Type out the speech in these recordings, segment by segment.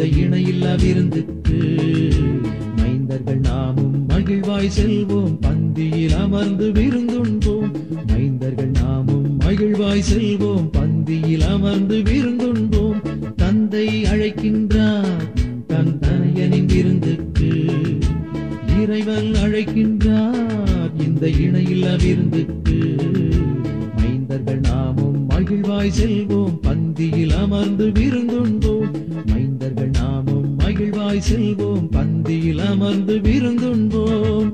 இந்த இணையில்லா விருந்துக்கு மைந்தர்கள் நாமும் மகிழ்வாய் செல்வோம் பந்தியில் அமர்ந்து விருந்துண்போம் மைந்தர்கள் நாமும் மகிழ்வாய் செல்வோம் பந்தியில் அமர்ந்து விருந்துண்போம் தந்தை அழைக்கின்றார் தன் தனையனின் விருந்துக்கு இறைவன் அழைக்கின்றார் இந்த இணையில்லா விருந்துக்கு மைந்தர்கள் நாமும் மகிழ்வாய் செல்வோம் பந்தியில் அமர்ந்து விருந்துண்போம் மைந்தர்கள் நாமும் மகிழ்வாய் செல்வோம் பந்தியில் அமர்ந்து விருந்துண்போம்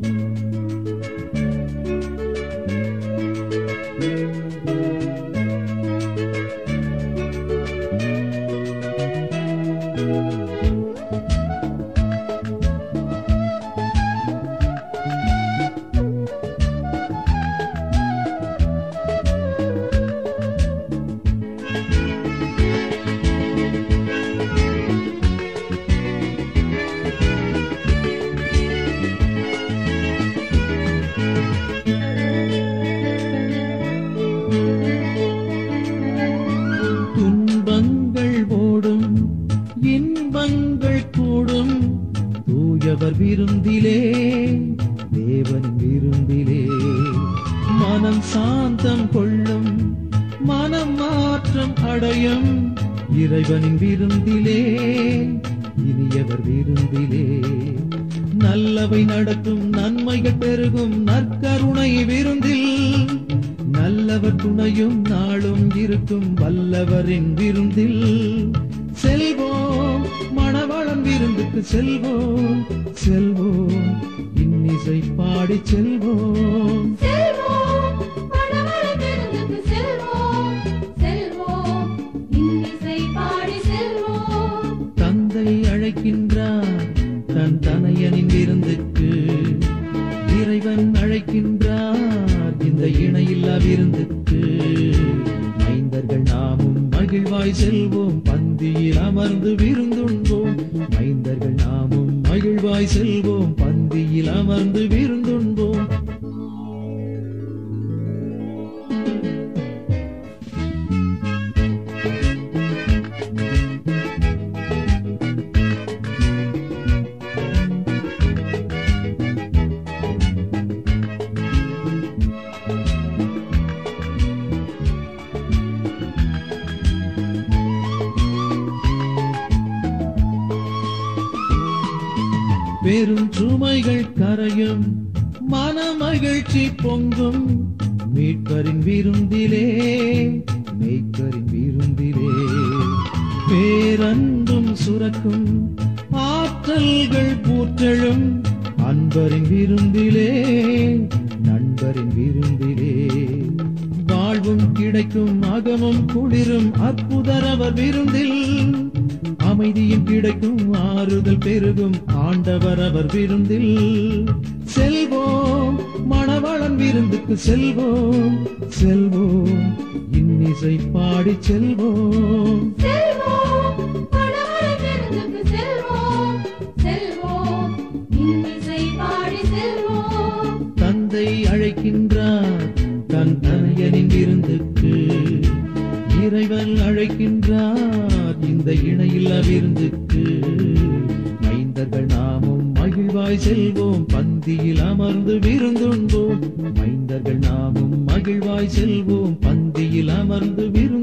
துன்பங்கள் ஓடும் இன்பங்கள் கூடும் தூயவர் விருந்திலே தேவன் விருந்திலே மனம் சாந்தம் கொள்ளும் மனம் மாற்றம் அடையும் இறைவனின் விருந்திலே இனியவர் விருந்திலே நல்லவை நடக்கும் நன்மைகள் பெருகும் நற்கருணை விருந்தில் நல்லவர் துணையும் நாளும் இருக்கும் வல்லவரின் விருந்தில் செல்வோம் மணவாளன் விருந்துக்கு செல்வோம் செல்வோம் இன்னிசை பாடி செல்வோம் செல்வோம் மணவாளன் விருந்துக்கு செல்வோம் செல்வோம் இன்னிசை பாடி செல்வோம் தந்தை அழைக்கின்றார் தன் தனையனின் விருந்துக்கு இறைவன் அழைக்கின்றார் இந்த இணையில்லா விருந்துக்கு மைந்தர்கள் நாமும் மகிழ்வாய் செல்வோம் பந்தியில் அமர்ந்து விருந்துண்போம் மைந்தர்கள் நாமும் மகிழ்வாய் செல்வோம் பந்தியில் அமர்ந்து விருந்துண்போம் பெரும் சுமைகள் கரையும் மன மகிழ்ச்சி பொங்கும் மீட்பரின் விருந்திலே மெய்க்கரின் விருந்திலே பேரன்பும் சுரக்கும் ஆற்றல்கள் பூற்றெழும் அன்பரின் விருந்திலே நண்பரின் விருந்திலே வாழ்வும் கிடைக்கும் அகமும் குளிரும் அற்புதரவர் விருந்தில் அமைதியும் கிடைக்கும் ஆறுதல் பெருகும் ஆண்டவர் அவர் விருந்தில் செல்வோம் மணவாளன் விருந்துக்கு செல்வோம் செல்வோம் இன்னிசை பாடி செல்வோம் செல்வோம் மணவாளன் விருந்துக்கு செல்வோம் செல்வோம் இன்னிசை பாடி செல்வோம் தந்தை அழைக்கின்றார் தன் தனையனின் விருந்துக்கு இறைவன் அழைக்கின்றார் இந்த இணையில்லா விருந்துக்கு மைந்தர்கள் நாமும் மகிழ்வாய் செல்வோம் பந்தியில் அமர்ந்து விருந்துண்போம் மைந்தர்கள் நாமும் மகிழ்வாய் செல்வோம் பந்தியில் அமர்ந்து விருந்து